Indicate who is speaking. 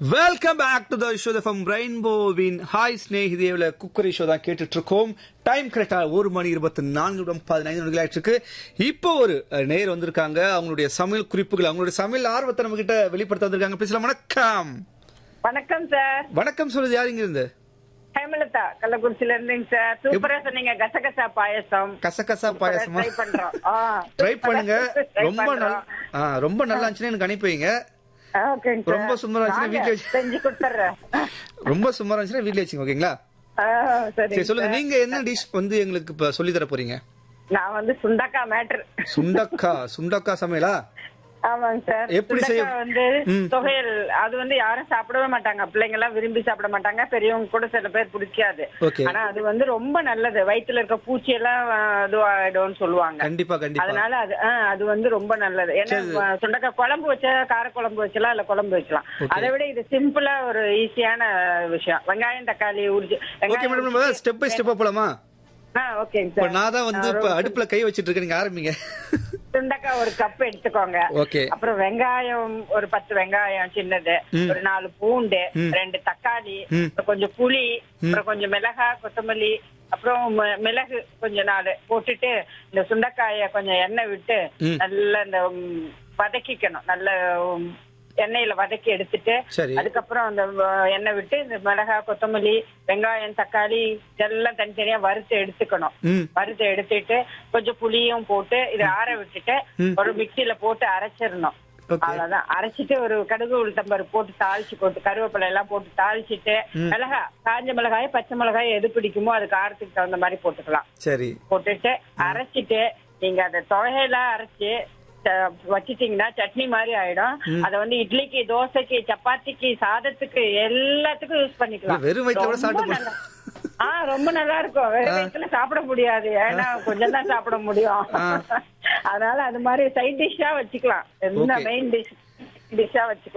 Speaker 1: Welcome back to the show from ரெயின்போவின் hi ஸ்னேகிதேவில் cookery show தான் கேட்டுட்டு இருக்கோம் டைம் கரெக்டா ஒரு மணி இருபத்தி நான்கு நிமிடம் பதினைந்து நிமிடங்கள் ஆயிட்டு இருக்கு இப்போ ஒரு அஹ், நேயர் வந்திருக்காங்க அவங்களுடைய சமையல் குறிப்புகள் அவங்களுடைய சமையல் ஆர்வத்தை நம்ம கிட்ட வெளிப்படுத்த வந்திருக்காங்க பேசலாம் வணக்கம்
Speaker 2: வணக்கம் சார்
Speaker 1: வணக்கம் சொல்லுது யார் இங்க இருந்து
Speaker 2: ஹேமலதா கள்ளக்குறிச்சில இருந்தீங்க சார் சூப்பரா சொன்னீங்க கசகசா பாயசம்
Speaker 1: கசகசா பாயசமா
Speaker 2: ட்ரை பண்றோம் ஆ,
Speaker 1: ட்ரை பண்ணுங்க
Speaker 2: try
Speaker 1: ரொம்ப நல்ல
Speaker 2: பண்றோம்.
Speaker 1: ஆ, ரொம்ப நல்லா இருந்துச்சுன்னா எனக்கு அனுப்பி வைங்க
Speaker 2: ஆ, ஓகேங்க சார்.
Speaker 1: ரொம்ப சுமாரா இருந்துச்சுன்னா
Speaker 2: வாங்க,
Speaker 1: வீட்ல வச்சு-
Speaker 2: செஞ்சு கொடுத்துறேன்
Speaker 1: ரொம்ப சுமாரா இருந்துச்சுன்னா வீட்ல வச்சுங்க ஓகேங்களா
Speaker 2: ஆ, சரிங்க
Speaker 1: சரி சொல்லுங்க
Speaker 2: சார்.
Speaker 1: நீங்க என்ன டிஷ் வந்து எங்களுக்கு இப்ப சொல்லி தர போறீங்க
Speaker 2: நான் வந்து சுண்டக்கா மேட்டர்
Speaker 1: சுண்டக்கா சுண்டக்கா சமையலா
Speaker 2: ஆமாங்க சார்
Speaker 1: எப்படி செய்ய-
Speaker 2: சுண்டக்காய் வந்து
Speaker 1: ம்.
Speaker 2: தொகையல் அது வந்து யாரும் சாப்பிடவே மாட்டாங்க பிள்ளைங்க எல்லாம் விரும்பி சாப்பிட மாட்டாங்க பெரியவங்க கூட சில பேர் பிடிக்காது
Speaker 1: Okay.
Speaker 2: ஆனா அது வந்து ரொம்ப நல்லது வயித்துல இருக்க பூச்சி எல்லாம் ஆ, இதுவாயிடும்னு சொல்லுவாங்க
Speaker 1: கண்டிப்பா கண்டிப்பா
Speaker 2: அதனால அது ஆ, அது வந்து ரொம்ப நல்லது ஏன்னா
Speaker 1: சரி.
Speaker 2: அஹ், சுண்டக்காய் குழம்பு வச்சா கார குழம்பு வச்சலாம் இல்ல குழம்பு வைக்கலாம்
Speaker 1: Okay.
Speaker 2: அதை விட இது சிம்பிளா ஒரு ஈஸியான விஷயம் வெங்காயம் தக்காளி உரிச்சு
Speaker 1: ஓகே மேடம் நம்ம ஸ்டெப் பை ஸ்டெப்பா போலாமா
Speaker 2: ஓகேங்க
Speaker 1: இப்ப
Speaker 2: சார்
Speaker 1: நான் தான் வந்து இப்ப அடுப்புல கை வச்சிட்டு இருக்கேன் நீங்க ஆரம்பிங்க
Speaker 2: சுண்டக்காய் ஒரு கப் எடுத்துக்கோங்க
Speaker 1: ஓகே
Speaker 2: அப்புறம் வெங்காயம் ஒரு பத்து வெங்காயம் சின்னது
Speaker 1: ம்.
Speaker 2: ஒரு நாலு பூண்டு
Speaker 1: ம்.
Speaker 2: ரெண்டு தக்காளி
Speaker 1: ம்.
Speaker 2: அப்புறம் கொஞ்சம் புளி அப்புறம் கொஞ்சம் மிளகாய் கொத்தமல்லி அப்புறம் மி- மிளகு கொஞ்ச நாள் போட்டுட்டு இந்த சுண்டைக்காய கொஞ்சம் எண்ணெய் விட்டு
Speaker 1: ம்.
Speaker 2: நல்லா இந்த ம், வதக்கிக்கணும் நல்ல ம், எண்ணெயில வதக்கி எடுத்துட்டு
Speaker 1: சரி.
Speaker 2: அதுக்கப்புறம் அந்த வ- எண்ணெய் விட்டு இந்த மிளகாய் கொத்தமல்லி வெங்காயம் தக்காளி இதெல்லாம் தனித்தனியா வறுத்து எடுத்துக்கணும்
Speaker 1: ம்
Speaker 2: வறுத்து எடுத்துட்டு கொஞ்சம் புளியும் போட்டு இதை ஆற விட்டுட்டு
Speaker 1: ம்.
Speaker 2: ஒரு மிக்சியில போட்டு அரைச்சிடணும்
Speaker 1: Okay.
Speaker 2: அவ்வளவுதான் அரைச்சிட்டு ஒரு கடுகு உளுத்தம்பரு போட்டு தாளிச்சு போட்டு கருவேப்பிலை எல்லாம் போட்டு தாளிச்சிட்டு மிளகா காஞ்ச மிளகாய் பச்சை மிளகாய் எது பிடிக்குமோ அது காரத்துக்கு தகுந்த மாதிரி போட்டுக்கலாம்
Speaker 1: சரி
Speaker 2: போட்டுட்டு அரைச்சிட்டு நீங்க அதை தொகையெல்லாம் அரைச்சு ச- வச்சிட்டீங்கன்னா சட்னி மாதிரி ஆயிடும் அத வந்து இட்லிக்கு தோசைக்கு சப்பாத்திக்கு சாதத்துக்கு எல்லாத்துக்கும் யூஸ் பண்ணிக்கலாம்
Speaker 1: இல்ல, வெறும் வயித்துல கூட
Speaker 2: ரொம்ப
Speaker 1: சாப்பிட்டு
Speaker 2: நல்லா- ஆ ரொம்ப நல்லா இருக்கும் வெறும் வயித்துல சாப்பிட முடியாது ஏன்னா கொஞ்சம் தான் சாப்பிட முடியும்
Speaker 1: ஆ.
Speaker 2: அதனால அது மாதிரி சைட் டிஷ்ஷா வச்சுக்கலாம் என்ன
Speaker 1: Okay.
Speaker 2: மெயின் டிஷ் டிஷ்ஷா வச்சுக்கலாம்